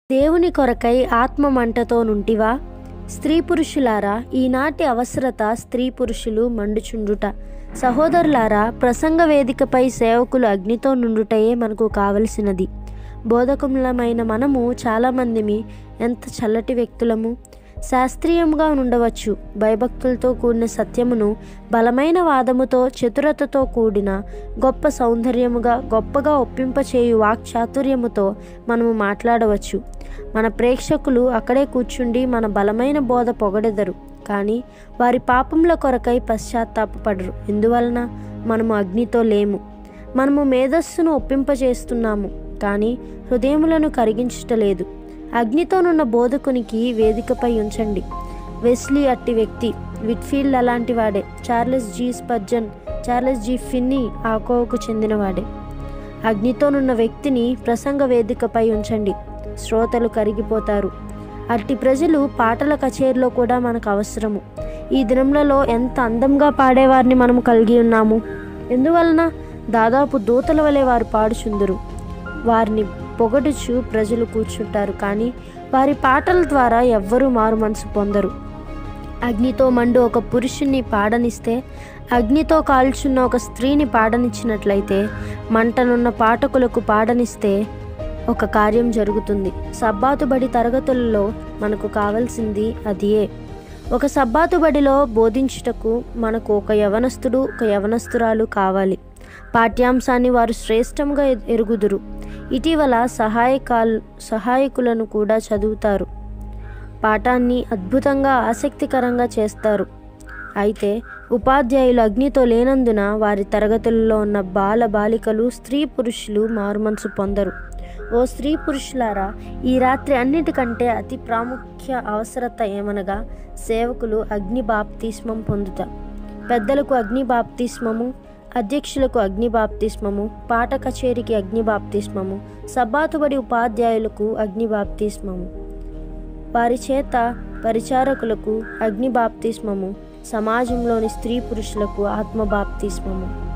దేవుని కొరకై ఆత్మ మంటతో నుంటివా స్త్రీ పురుషులారా ఈనాటి అవసరత స్త్రీ పురుషులు మండుచుండుట సహోదరులారా ప్రసంగ వేదికపై సేవకులు అగ్నితో నుండుటయే మనకు కావలసినది బోధకులమైన మనము చాలామందిమి ఎంత చల్లటి వ్యక్తులము శాస్త్రీయంగా ఉండవచ్చు భయభక్తులతో కూడిన సత్యమును బలమైన వాదముతో చతురతతో కూడిన గొప్ప సౌందర్యముగా గొప్పగా ఒప్పింపచేయు వాక్చాతుర్యముతో మనము మాట్లాడవచ్చు మన ప్రేక్షకులు అక్కడే కూర్చుండి మన బలమైన బోధ పొగడెదరు కానీ వారి పాపముల కొరకై పశ్చాత్తాపపడరు ఎందువలన మనము అగ్నితో లేము మనము మేధస్సును ఒప్పింపజేస్తున్నాము కానీ హృదయములను కరిగించుటలేదు అగ్నితోనున్న బోధకునికి వేదికపై ఉంచండి వెస్లీ అట్టి వ్యక్తి విట్ఫీల్డ్ అలాంటి వాడే Charles G Spurgeon Charles G Finney ఆకోవకు చెందినవాడే అగ్నితోనున్న వ్యక్తిని ప్రసంగ వేదికపై ఉంచండి శ్రోతలు కరిగిపోతారు అట్టి ప్రజలు పాటల కచేరీలో కూడా మనకు అవసరము ఈ దినములలో ఎంత అందంగా పాడేవారిని మనము కలిగి ఉన్నాము ఎందువలన దాదాపు దూతల వలె వారు పాడుచుందురు వారిని పొగడుచు ప్రజలు కూర్చుంటారు కానీ వారి పాటల ద్వారా ఎవ్వరూ మారు మనసు పొందరు అగ్నితో మండు ఒక పురుషుణ్ణి పాడనిస్తే అగ్నితో కాల్చున్న ఒక స్త్రీని పాడనిచ్చినట్లయితే మంటనున్న పాఠకులకు పాడనిస్తే ఒక కార్యం జరుగుతుంది సబ్బాతుబడి తరగతులలో మనకు కావాల్సింది అదియే ఒక సబ్బాతుబడిలో బోధించుటకు మనకు ఒక యవనస్తుడు ఒక యవనస్తురాలు కావాలి పాఠ్యాంశాన్ని వారు శ్రేష్టంగా ఎ- ఎరుగుదురు ఇటీవల సహాయకాల్ సహాయకులను కూడా చదువుతారు పాఠాన్ని అద్భుతంగా ఆసక్తికరంగా చేస్తారు అయితే ఉపాధ్యాయులు అగ్నితో లేనందున వారి తరగతుల్లో ఉన్న బాల బాలికలు స్త్రీ పురుషులు మారుమనసు పొందరు ఓ స్త్రీ పురుషులారా ఈ రాత్రి అన్నిటికంటే అతి ప్రాముఖ్య అవసరత ఏమనగా సేవకులు అగ్ని బాప్తిస్మం పొందుట పెద్దలకు అగ్ని బాప్తిస్మము అధ్యక్షులకు అగ్ని బాప్తిస్మము పాట కచేరీకి అగ్ని బాప్తిస్మము సబ్బాతుబడి ఉపాధ్యాయులకు అగ్ని బాప్తిస్మము వారి చేత పరిచారకులకు అగ్ని బాప్తిస్మము సమాజంలోని స్త్రీ పురుషులకు ఆత్మ బాప్తిస్మము